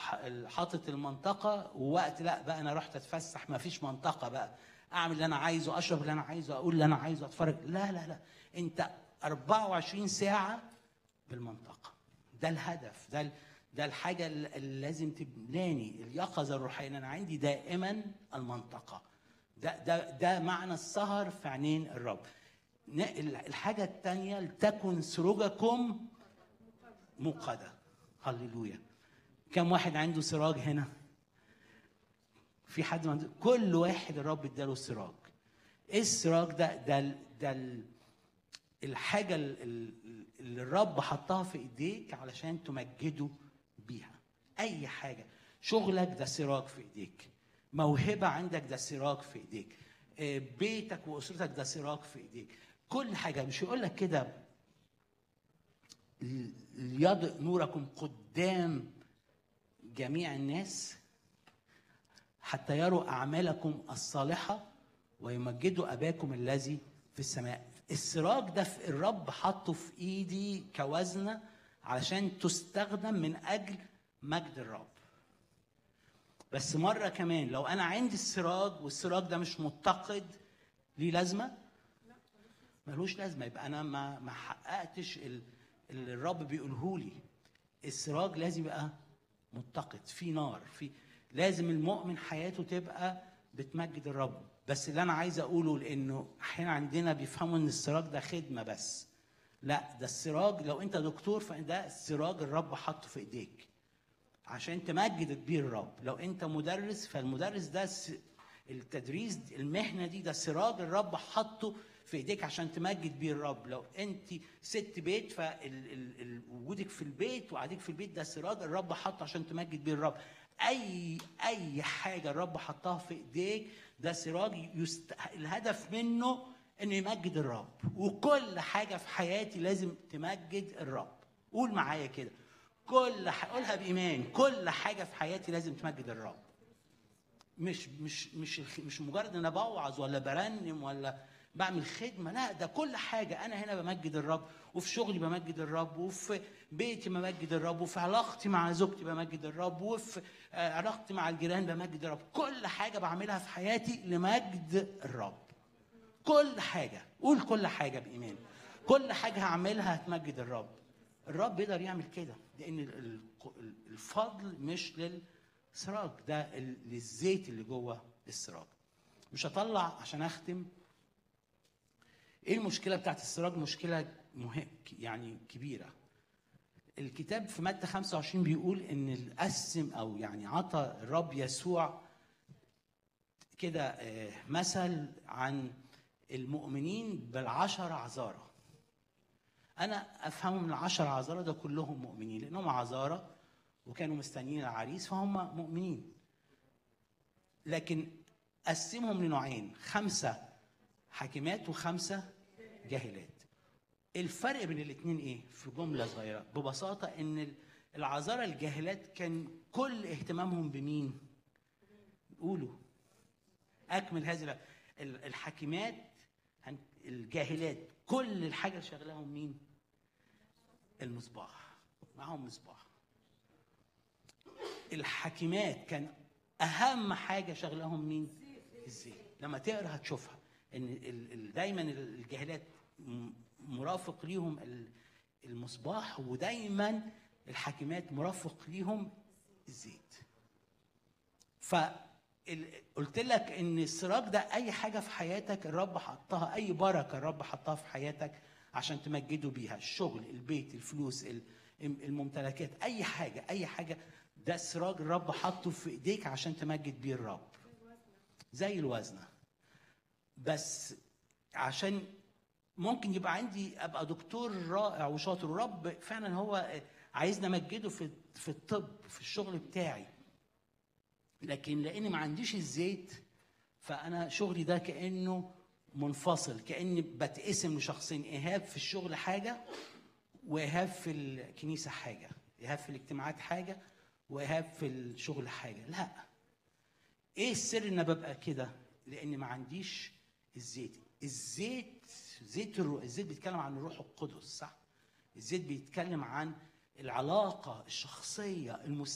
حاطط المنطقه ووقت لا بقى انا رحت اتفسح ما فيش منطقه بقى اعمل اللي انا عايزه اشرب اللي انا عايزه اقول اللي انا عايزه اتفرج لا لا لا انت 24 ساعه بالمنطقه ده الهدف ده ده الحاجه اللي لازم تبناني اليقظه الروحيه انا عندي دائما المنطقه ده ده ده معنى السهر في عينين الرب الحاجه الثانيه لتكن سروجكم موقده هللويا كم واحد عنده سراج هنا في حد عنده كل واحد الرب اداله سراج ايه السراج ده ده ده الحاجه اللي الرب حطها في ايديك علشان تمجده بيها اي حاجه شغلك ده سراج في ايديك موهبه عندك ده سراج في ايديك بيتك واسرتك ده سراج في ايديك كل حاجه مش يقول لك كده ليضئ نوركم قدام جميع الناس حتى يروا اعمالكم الصالحه ويمجدوا اباكم الذي في السماء السراج ده في الرب حطه في ايدي كوزنه علشان تستخدم من اجل مجد الرب بس مره كمان لو انا عندي السراج والسراج ده مش متقد ليه لازمه ملوش لازمه يبقى انا ما ما حققتش اللي الرب بيقوله لي السراج لازم يبقى متقد في نار في لازم المؤمن حياته تبقى بتمجد الرب بس اللي انا عايز اقوله لانه احيانا عندنا بيفهموا ان السراج ده خدمه بس لا ده السراج لو انت دكتور فده السراج الرب حطه في ايديك عشان تمجد بيه الرب لو انت مدرس فالمدرس ده التدريس المهنه دي ده سراج الرب حطه في ايديك عشان تمجد بيه الرب لو انت ست بيت فوجودك في البيت وقعدك في البيت ده سراج الرب حطه عشان تمجد بيه الرب اي اي حاجه الرب حطها في ايديك ده سراج يست... الهدف منه انه يمجد الرب وكل حاجه في حياتي لازم تمجد الرب قول معايا كده كل ح... قولها بايمان كل حاجه في حياتي لازم تمجد الرب مش مش مش مش مجرد ان انا بوعظ ولا برنم ولا بعمل خدمه لا ده كل حاجه انا هنا بمجد الرب وفي شغلي بمجد الرب وفي بيتي بمجد الرب وفي علاقتي مع زوجتي بمجد الرب وفي علاقتي مع الجيران بمجد الرب كل حاجه بعملها في حياتي لمجد الرب كل حاجه قول كل حاجه بايمان كل حاجه هعملها هتمجد الرب الرب يقدر يعمل كده لان الفضل مش للسراج ده للزيت اللي جوه السراج مش هطلع عشان اختم ايه المشكله بتاعت السراج مشكله مهم يعني كبيره الكتاب في متى 25 بيقول ان القسم او يعني عطى الرب يسوع كده مثل عن المؤمنين بالعشر عذارى انا افهمهم من العشر عذارى ده كلهم مؤمنين لانهم عذارى وكانوا مستنيين العريس فهم مؤمنين لكن قسمهم لنوعين خمسه حاكمات وخمسه جاهلات الفرق بين الاثنين ايه في جمله صغيره ببساطه ان العذارى الجاهلات كان كل اهتمامهم بمين قولوا اكمل هذه الحاكمات الجاهلات كل الحاجه اللي شغلهم مين المصباح معاهم مصباح الحاكمات كان اهم حاجه شغلهم مين الزيت لما تقرا هتشوفها ان دايما الجاهلات مرافق ليهم المصباح ودايما الحاكمات مرافق ليهم الزيت ف قلت لك ان السراج ده اي حاجه في حياتك الرب حطها اي بركه الرب حطها في حياتك عشان تمجده بيها الشغل البيت الفلوس الممتلكات اي حاجه اي حاجه ده سراج الرب حطه في ايديك عشان تمجد بيه الرب زي الوزنه بس عشان ممكن يبقى عندي ابقى دكتور رائع وشاطر ورب فعلا هو عايزني امجده في في الطب في الشغل بتاعي لكن لاني ما عنديش الزيت فانا شغلي ده كانه منفصل كاني بتقسم لشخصين ايهاب في الشغل حاجه وايهاب في الكنيسه حاجه ايهاب في الاجتماعات حاجه وايهاب في الشغل حاجه لا ايه السر ان ببقى كده لان ما عنديش الزيت الزيت زيت الروح الزيت بيتكلم عن الروح القدس صح الزيت بيتكلم عن العلاقه الشخصيه